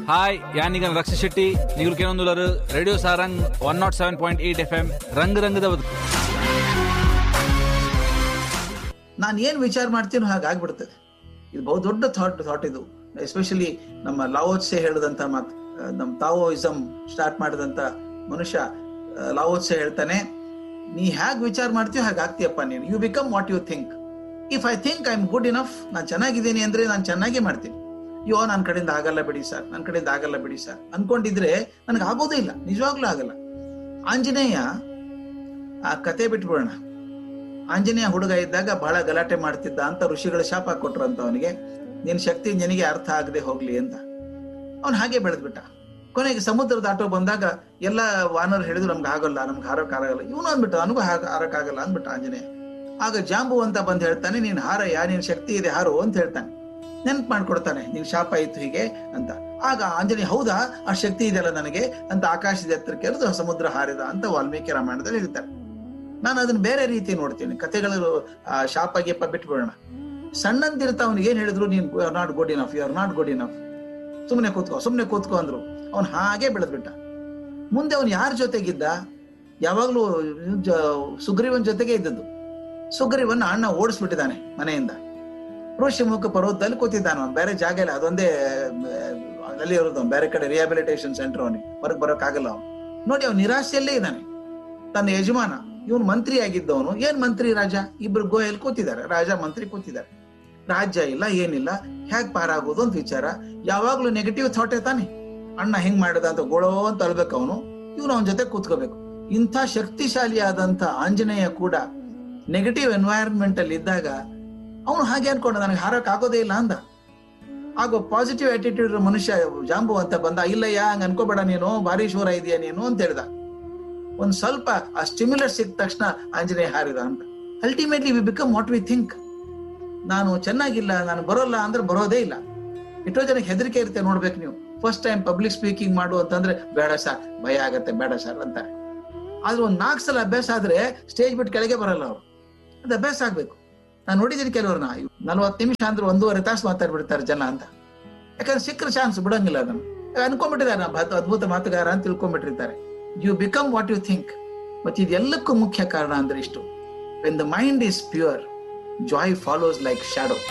hi యానిగన్ రక్ష శెట్టి ನಿಗುಲ್ ಕೇಳೊಂದುಲರು radio Sarang one nought seven point eight F M ರಂಗ್ ರಂಗದ ಬದುಕು ನಾನು ಏನು ವಿಚಾರ ಮಾಡ್ತೀನೋ ಹಾಗೆ ಆಗ್ಬಿಡ್ತದೆ ಇದು ಬಹು ದೊಡ್ಡ ಥಾಟ್ ಥಾಟ್ ಇದು ಎಸ್ಪೆಷಲಿ ನಮ್ಮ ಲಾವೋತ್ಸೆ ಹೇಳಿದಂತ ಮಾತು ಆ, ನಮ್ಮ ತಾವೋಯಿಸಮ್ ಸ್ಟಾರ್ಟ್ ಮಾಡಿದಂತ ಮನುಷ್ಯ ಆ, ಲಾವೋತ್ಸೆ ಹೇಳ್ತಾನೆ ನೀ ಹೇಗೆ ವಿಚಾರ ಮಾಡ್ತೀಯೋ ಹಾಗೆ ಆಗ್ತೀಯಪ್ಪ ನೀನು you become what you think if I think I am good enough ನಾನು ಚೆನ್ನಾಗಿದ್ದೀನಿ ಅಂದ್ರೆ ನಾನು ಚೆನ್ನಾಗೇ ಮಾಡ್ತೀನಿ ಅಯ್ಯೋ ನನ್ನ ಕಡೆಯಿಂದ ಆಗಲ್ಲ ಬಿಡಿ ಸರ್ ನನ್ನ ಕಡೆಯಿಂದ ಆಗಲ್ಲ ಬಿಡಿ ಸರ್ ಅನ್ಕೊಂಡಿದ್ರೆ ನನಗೆ ಆಗೋದೇ ಇಲ್ಲ ನಿಜವಾಗ್ಲೂ ಆಗಲ್ಲ ಆಂಜನೇಯ ಆ ಕತೆ ಬಿಟ್ಬಿಡೋಣ ಆಂಜನೇಯ ಹುಡುಗ ಇದ್ದಾಗ ಬಹಳ ಗಲಾಟೆ ಮಾಡ್ತಿದ್ದ ಅಂತ ಋಷಿಗಳು ಶಾಪ ಕೊಟ್ರು ಅಂತ ಅವನಿಗೆ ನಿನ್ ಶಕ್ತಿ ನಿನಗೆ ಅರ್ಥ ಆಗದೆ ಹೋಗ್ಲಿ ಅಂತ ಅವನು ಹಾಗೆ ಬೆಳೆದ್ಬಿಟ್ಟ ಕೊನೆಗೆ ಸಮುದ್ರ ದಾಟೋ ಬಂದಾಗ ಎಲ್ಲ ವಾನರ್ ಹೇಳಿದ್ರು ನಮ್ಗೆ ಆಗಲ್ಲ ನಮ್ಗೆ ಹಾರಕ್ ಆಗಲ್ಲ ಇವನು ಅಂದ್ಬಿಟ್ಟು ನನಗೂ ಹಾರಕ್ ಆಗಲ್ಲ ಅಂದ್ಬಿಟ್ಟ ಆಂಜನೇಯ ಆಗ ಜಾಂಬು ಅಂತ ಬಂದು ಹೇಳ್ತಾನೆ ನೀನ್ ಹಾರಯ್ಯ ನಿನ್ ಶಕ್ತಿ ಇದೆ ಹಾರು ಅಂತ ಹೇಳ್ತಾನೆ ನೆನ್ಪು ಮಾಡ್ಕೊಡ್ತಾನೆ ನಿನ್ ಶಾಪ ಇತ್ತು ಹೀಗೆ ಅಂತ ಆಗ ಆಂಜನೇಯ ಹೌದಾ ಆ ಶಕ್ತಿ ಇದೆಯಲ್ಲ ನನಗೆ ಅಂತ ಆಕಾಶದ ಎತ್ತರಕ್ಕೆ ಎರೆದು ಸಮುದ್ರ ಹಾರಿದ ಅಂತ ವಾಲ್ಮೀಕಿ ರಾಮಾಯಣದಲ್ಲಿ ಹೇಳ್ತಾರೆ ನಾನು ಅದನ್ನ ಬೇರೆ ರೀತಿ ನೋಡ್ತೀನಿ ಕಥೆಗಳು ಆ, ಶಾಪ ಗೀಪ ಬಿಟ್ಬಿಡೋಣ ಸಣ್ಣಂದಿರ್ತ ಅವ್ನಿಗೆ ಏನ್ ಹೇಳಿದ್ರು ನೀನ್ you are not good enough you are not good enough ಸುಮ್ಮನೆ ಕೂತ್ಕೋ ಸುಮ್ಮನೆ ಕೂತ್ಕೋ ಅಂದ್ರು ಅವ್ನು ಹಾಗೆ ಬೆಳೆದ್ಬಿಟ್ಟ ಮುಂದೆ ಅವನು ಯಾರ ಜೊತೆಗಿದ್ದ ಯಾವಾಗ್ಲೂ ಜ- ಸುಗ್ರೀವನ್ ಜೊತೆಗೆ ಇದ್ದದ್ದು ಸುಗ್ರೀವನ್ನ ಅಣ್ಣ ಓಡಿಸ್ಬಿಟ್ಟಿದ್ದಾನೆ ಮನೆಯಿಂದ ಋಷಿಮುಖ ಪರ್ವತದಲ್ಲಿ ಕೂತಿದ್ದಾನ ಅವ್ನು ಬೇರೆ ಜಾಗ ಇಲ್ಲ ಅದೊಂದೇ ಆ, ಅಲ್ಲಿ ಇರೋದು ಅವ್ನು ಬೇರೆ ಕಡೆ ರಿಹಾಬಿಲಿಟೇಷನ್ ಸೆಂಟರ್ ಅವನಿಗೆ ಹೊರಗೆ ಬರೋಕ್ಕಾಗಲ್ಲ ಅವನು ನೋಡಿ ಅವ್ನು ನಿರಾಶೆಯಲ್ಲೇ ಇದ್ದಾನೆ ತನ್ನ ಯಜಮಾನ ಇವನು ಮಂತ್ರಿ ಆಗಿದ್ದವನು ಏನ್ ಮಂತ್ರಿ ರಾಜ ಇಬ್ರು ಗೋಯಲ್ಲಿ ಕೂತಿದ್ದಾರೆ ರಾಜ ಮಂತ್ರಿ ಕೂತಿದ್ದಾರೆ ರಾಜ್ಯ ಇಲ್ಲ ಏನಿಲ್ಲ ಹೇಗ್ ಪಾರಾಗೋದು ಅಂತ ವಿಚಾರ ಯಾವಾಗ್ಲೂ ನೆಗೆಟಿವ್ ಥಾಟೇ ತಾನೆ ಅಣ್ಣ ಹೆಂಗ್ ಮಾಡದ ಅಂತ ಗೋಳೋ ಅಂತ ಅಳ್ಬೇಕು ಅವನು ಇವನು ಅವನ ಜೊತೆ ಕೂತ್ಕೋಬೇಕು ಇಂಥ ಶಕ್ತಿಶಾಲಿಯಾದಂತ ಆಂಜನೇಯ ಕೂಡ ನೆಗೆಟಿವ್ ಎನ್ವೈರನ್ಮೆಂಟ್ ಅಲ್ಲಿ ಇದ್ದಾಗ ಅವನು ಹಾಗೆ ಅನ್ಕೊಂಡ ನನಗೆ ಹಾರಕ್ ಆಗೋದೇ ಇಲ್ಲ ಅಂದ ಆಗ ಪಾಸಿಟಿವ್ ಆಟಿಟ್ಯೂಡ್ ಮನುಷ್ಯ ಜಾಂಬು ಅಂತ ಬಂದ ಇಲ್ಲಯ್ಯ ಹಂಗ ಅನ್ಕೋಬೇಡ ನೀನು ಭಾರಿ ಶೂರ ಇದೆಯಾ ನೀನು ಅಂತ ಹೇಳ್ದ ಒಂದ್ ಸ್ವಲ್ಪ ಆ ಸ್ಟಿಮ್ಯುಲಸ್ ಸಿಕ್ಕ ತಕ್ಷಣ ಆಂಜನೇಯ ಹಾರಿದ ಅಂತ ultimately we become what we think ನಾನು ಚೆನ್ನಾಗಿಲ್ಲ ನಾನು ಬರೋಲ್ಲ ಅಂದ್ರೆ ಬರೋದೇ ಇಲ್ಲ ಎಷ್ಟೋ ಜನಕ್ಕೆ ಹೆದರಿಕೆ ಇರುತ್ತೆ ನೋಡ್ಬೇಕು ನೀವು ಫಸ್ಟ್ ಟೈಮ್ ಪಬ್ಲಿಕ್ ಸ್ಪೀಕಿಂಗ್ ಮಾಡು ಅಂತಂದ್ರೆ ಬೇಡ ಸರ್ ಭಯ ಆಗತ್ತೆ ಬೇಡ ಸರ್ ಅಂತಾರೆ ಆದ್ರೆ ಒಂದ್ ನಾಲ್ಕು ಸಲ ಅಭ್ಯಾಸ ಆದ್ರೆ ಸ್ಟೇಜ್ ಬಿಟ್ಟು ಕೆಳಗೆ ಬರಲ್ಲ ಅವ್ರು ಅದು ಅಭ್ಯಾಸ ಆಗ್ಬೇಕು ನಾನು ನೋಡಿದ್ದೀನಿ ಕೆಲವ್ರನ್ನ ನಲ್ವತ್ತು ನಿಮಿಷ ಅಂದ್ರೆ ಒಂದೂವರೆ ತಾಸು ಮಾತಾಡ್ಬಿಡ್ತಾರೆ ಜನ ಅಂತ ಯಾಕಂದ್ರೆ ಸಿಕ್ಕರೆ ಚಾನ್ಸ್ ಬಿಡಂಗಿಲ್ಲ ಅದನ್ನು ಅನ್ಕೊಂಡ್ಬಿಟ್ಟಿದ್ದಾರೆ ನಾ ಭತ್- ಅದ್ಭುತ ಮಾತುಗಾರ ಅಂತ ತಿಳ್ಕೊಂಡ್ಬಿಟ್ಟಿರ್ತಾರೆ you become what you think ಮತ್ತೆ ಇದೆಲ್ಲಕ್ಕೂ ಮುಖ್ಯ ಕಾರಣ ಅಂದ್ರೆ ಇಷ್ಟು when the mind is pure joy follows like shadow